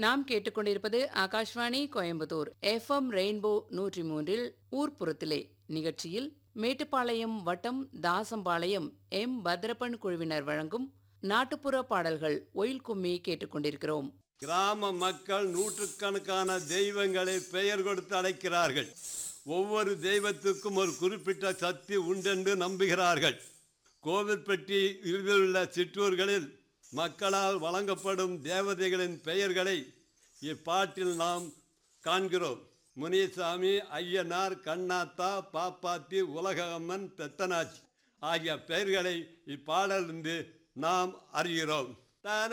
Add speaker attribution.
Speaker 1: நாம் கேட்டுக்கொண்டிருப்பது Akashvani Coimbatore FM rainbow நூற்றி மூன்றில் ஊர்ப்புறத்திலே நிகழ்ச்சியில் மேட்டுப்பாளையம் வட்டம் தாசம்பாளையம் எம் பத்ரப்பன் குழுவினர் வழங்கும் நாட்டுப்புற பாடல்கள் ஒயில் கும்மி கேட்டுக்கொண்டிருக்கிறோம்
Speaker 2: கிராம மக்கள் நூற்றுக்கணக்கான தெய்வங்களை பெயர் கொடுத்து அழைக்கிறார்கள் ஒவ்வொரு தெய்வத்துக்கும் ஒரு குறிப்பிட்ட சக்தி உண்டென்று நம்புகிறார்கள் கோவில்பட்டி இதிலுள்ள சிற்றூர்களில் மக்களால் வழங்கப்படும் தேவதைகளின் பெயர்களை இப்பாட்டில் நாம் காண்கிறோம் முனிசாமி ஐயனார் கண்ணாத்தா பாப்பாத்தி உலகம்மன் பெத்தனாச்சி ஆகிய பெயர்களை இப்பாடலிருந்து நாம் அறிகிறோம் தான